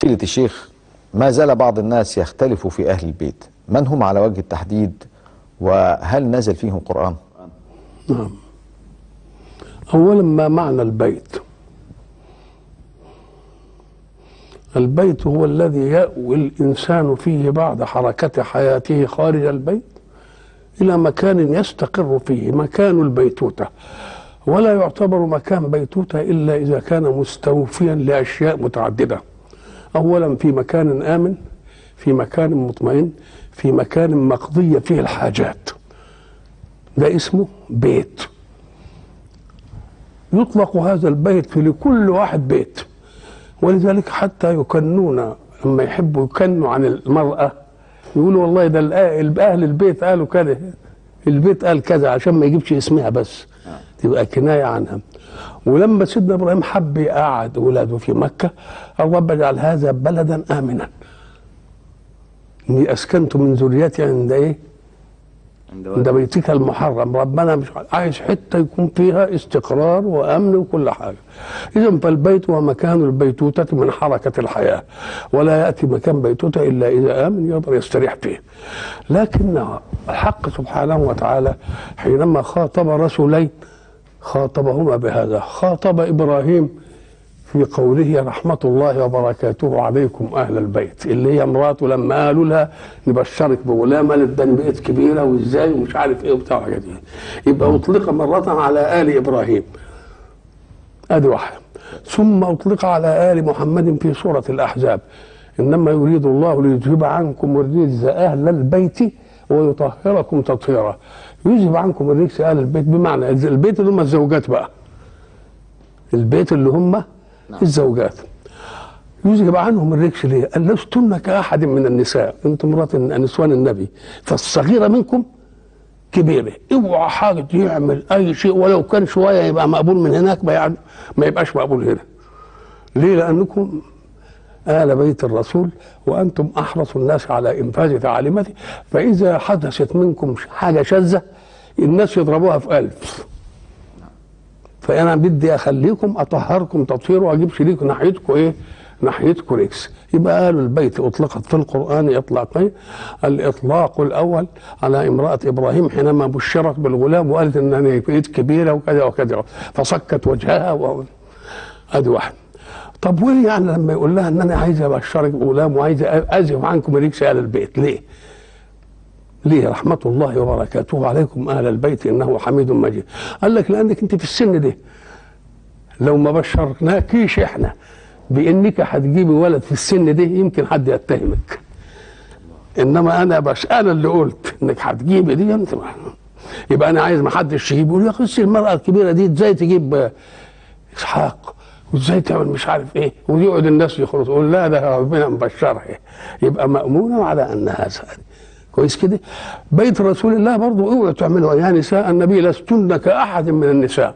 فضيلة الشيخ ما زال بعض الناس يختلف في أهل البيت من هم على وجه التحديد وهل نزل فيهم قرآن نعم أولا ما معنى البيت البيت هو الذي يأوي الإنسان فيه بعد حركة حياته خارج البيت إلى مكان يستقر فيه مكان البيتوتة ولا يعتبر مكان بيتوتة إلا إذا كان مستوفيا لأشياء متعددة أولا في مكان آمن في مكان مطمئن في مكان مقضية فيه الحاجات ده اسمه بيت يطلق هذا البيت في لكل واحد بيت ولذلك حتى يكنون لما يحبوا يكنوا عن المرأة يقولوا والله ده الآ- أهل البيت قالوا كده البيت قال كذا عشان ما يجيبش اسمها بس تبقى كناية عنها ولما سيدنا إبراهيم حب يقعد أولاده في مكة قال رب اجعل هذا بلدا آمنا إني أسكنت من ذريتي عند إيه؟ عند بيتك المحرم ربنا مش عايز حته يكون فيها استقرار وامن وكل حاجه اذا فالبيت هو مكان البيتوته من حركه الحياه ولا ياتي مكان بيتوته الا اذا امن يقدر يستريح فيه لكن الحق سبحانه وتعالى حينما خاطب رسولين خاطبهما بهذا خاطب ابراهيم في قوله رحمة الله وبركاته عليكم أهل البيت اللي هي مراته لما قالوا لها نبشرك بغلام قالت ده بقيت كبيرة وإزاي ومش عارف إيه وبتاع الحاجات دي يبقى أطلق مرة على آل إبراهيم أدي واحدة ثم أطلق على آل محمد في سورة الأحزاب إنما يريد الله ليذهب عنكم الرجس أهل البيت ويطهركم تطهيرا يذهب عنكم الرجس أهل البيت بمعنى البيت اللي هم الزوجات بقى البيت اللي هم نعم. الزوجات يذهب عنهم الرجس ليه؟ قال لستن كأحد من النساء انتم مرات نسوان النبي فالصغيرة منكم كبيرة اوعى حاجة يعمل أي شيء ولو كان شوية يبقى مقبول من هناك ما, يعني ما يبقاش مقبول هنا ليه؟ لأنكم آل بيت الرسول وأنتم أحرص الناس على إنفاذ تعاليمته فإذا حدثت منكم حاجة شاذة الناس يضربوها في ألف فانا بدي اخليكم اطهركم تطهير واجيب شريك ناحيتكم ايه؟ ناحيتكم ريكس يبقى قالوا البيت اطلقت في القران اطلاقين الاطلاق الاول على امراه ابراهيم حينما بشرت بالغلام وقالت ان انا بقيت كبيره وكذا وكذا فصكت وجهها و... ادي واحد طب وليه يعني لما يقول لها ان انا عايز ابشرك بغلام وعايز ازف عنكم ريكس اهل البيت ليه؟ ليه رحمة الله وبركاته عليكم أهل البيت إنه حميد مجيد قال لك لأنك أنت في السن ده لو ما بشرناكيش إحنا بإنك هتجيبي ولد في السن ده يمكن حد يتهمك إنما أنا بش أنا اللي قلت إنك هتجيبي دي أنت يبقى أنا عايز ما حدش يجيب يقول يا أخي المرأة الكبيرة دي إزاي تجيب إسحاق وازاي تعمل مش عارف ايه ويقعد الناس يخرجوا يقول لا ده ربنا مبشرها يبقى مأمونا على ان هذا كويس كده بيت رسول الله برضو اوعوا تعملوا يا نساء النبي لستن كأحد من النساء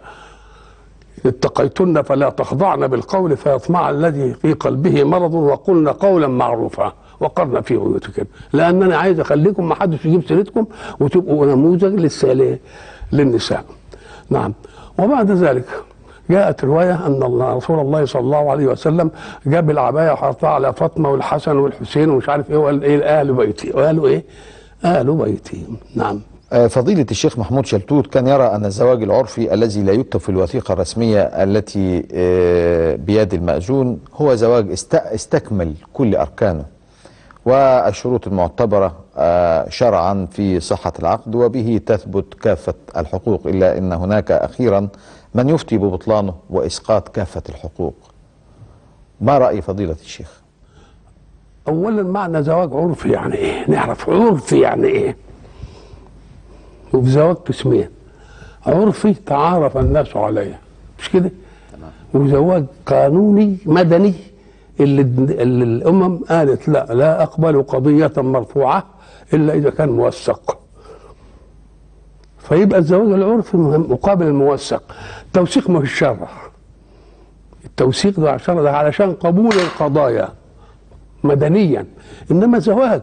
اتقيتن فلا تخضعن بالقول فيطمع الذي في قلبه مرض وقلن قولا معروفا وقرن في بيوتكن لانني عايز اخليكم ما حدش يجيب سيرتكم وتبقوا نموذج للساليه للنساء نعم وبعد ذلك جاءت رواية أن الله رسول الله صلى الله عليه وسلم جاب العباية وحطها على فاطمة والحسن والحسين ومش عارف إيه وقال إيه أهل بيتي وقالوا إيه؟ أهل بيتي نعم فضيلة الشيخ محمود شلتوت كان يرى أن الزواج العرفي الذي لا يكتب في الوثيقة الرسمية التي بيد المأذون هو زواج استكمل كل أركانه والشروط المعتبرة شرعا في صحة العقد وبه تثبت كافة الحقوق إلا أن هناك أخيرا من يفتي ببطلانه وإسقاط كافة الحقوق ما رأي فضيلة الشيخ أولا معنى زواج عرفي يعني إيه نعرف عرفي يعني إيه وفي زواج قسمين عرفي تعارف الناس عليه مش كده وزواج قانوني مدني اللي, اللي الامم قالت لا لا اقبل قضيه مرفوعه الا اذا كان موثق فيبقى الزواج العرفي مقابل الموثق التوثيق ما في الشرع التوثيق ده الشرع ده علشان قبول القضايا مدنيا انما زواج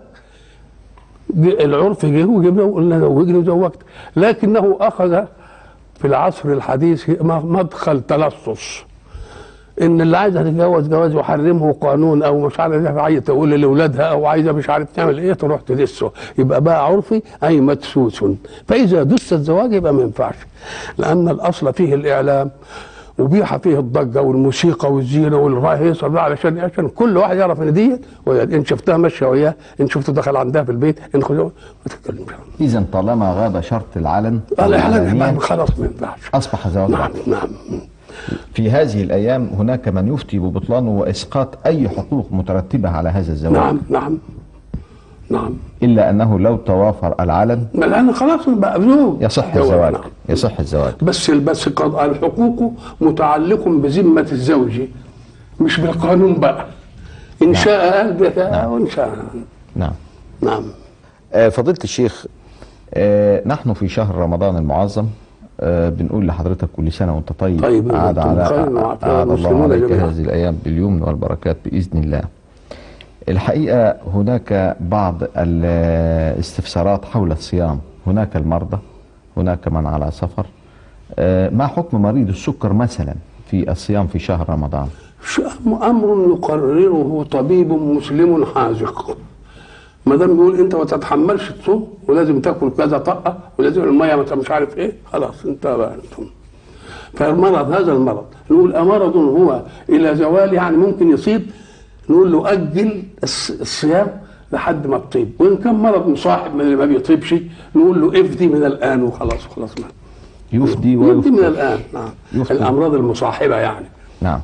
العرف جه وجبنا وقلنا زوجني وزوجت لكنه اخذ في العصر الحديث مدخل تلصص ان اللي عايزه تتجوز جواز يحرمه قانون او مش عارف عايزه تقول لاولادها او عايزه مش عارف تعمل ايه تروح تدسه يبقى بقى عرفي اي مدسوس فاذا دس الزواج يبقى ما ينفعش لان الاصل فيه الاعلام وبيح فيه الضجه والموسيقى والزينه والهيصه ده علشان عشان كل واحد يعرف ان ديت ان شفتها ماشيه وياه ان شفته دخل عندها في البيت ان خذوه ما تتكلمش اذا طالما غاب شرط العلن الاعلان والإعلانية، خلاص ما ينفعش اصبح زواج نعم عرفي. نعم في هذه الايام هناك من يفتي ببطلانه واسقاط اي حقوق مترتبه على هذا الزواج نعم نعم نعم الا انه لو توافر العلن ما الان خلاص بقى زوج يصح زواج، الزواج نعم. يصح الزواج بس بس قضاء الحقوق متعلق بذمة الزوج مش بالقانون بقى إن شاء قال بك وإن شاء نعم نعم آه، فضيلة الشيخ آه، نحن في شهر رمضان المعظم آه، بنقول لحضرتك كل سنة وانت طيب طيب، عاد وأنتم على بخير وعافية عاد الله والمسلمون عليك جميعا. هذه الأيام باليمن والبركات بإذن الله الحقيقة هناك بعض الاستفسارات حول الصيام هناك المرضى هناك من على سفر آه، ما حكم مريض السكر مثلا في الصيام في شهر رمضان شو- أمر يقرره طبيب مسلم حاذق ما دام بيقول انت ما تتحملش تصوم ولازم تاكل كذا طقه ولازم الميه ما مش عارف ايه خلاص انت بقى انتم فالمرض هذا المرض نقول امرض هو الى زوال يعني ممكن يصيب نقول له اجل الص- الصيام لحد ما تطيب وان كان مرض مصاحب من اللي ما بيطيبش نقول له افدي من الان وخلاص خلاص ما يفدي يفدي من ويفطر الان نعم يفطر. الامراض المصاحبه يعني نعم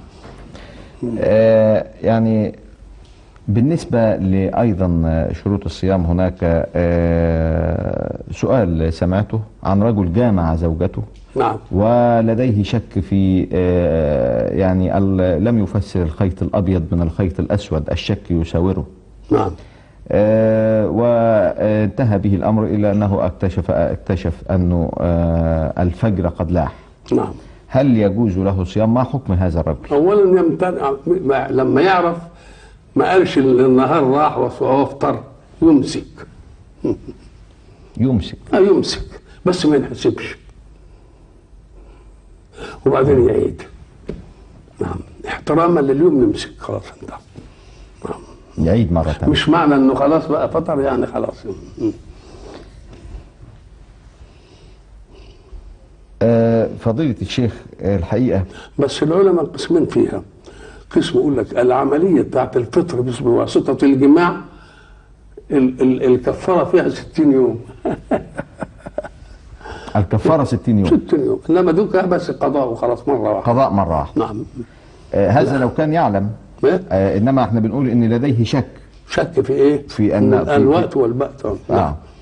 آه يعني بالنسبة لأيضا شروط الصيام هناك آه سؤال سمعته عن رجل جامع زوجته نعم ولديه شك في آه يعني ال- لم يفسر الخيط الأبيض من الخيط الأسود الشك يساوره نعم آه وانتهى به الأمر إلى أنه اكتشف اكتشف أنه آه الفجر قد لاح نعم هل يجوز له صيام ما حكم هذا الرجل اولا يمتنع ما- لما يعرف ما قالش إن النهار راح وهو افطر يمسك يمسك اه يمسك بس ما ينحسبش وبعدين يعيد نعم احتراما لليوم يمسك خلاص انتهى يعيد مرة ثانية مش معنى انه خلاص بقى فطر يعني خلاص م. آه، فضيلة الشيخ آه، الحقيقة بس العلماء قسمين فيها قسم يقول لك العملية بتاعت الفطر بس بواسطة الجماع ال- ال- الكفارة فيها 60 يوم الكفارة 60 يوم 60 يوم انما دوك بس قضاء وخلاص مرة واحدة قضاء مرة واحدة نعم آه، هذا لو كان يعلم إيه؟ آه، إنما احنا بنقول إن لديه شك شك في ايه؟ في أن- في- الوقت والبأت آه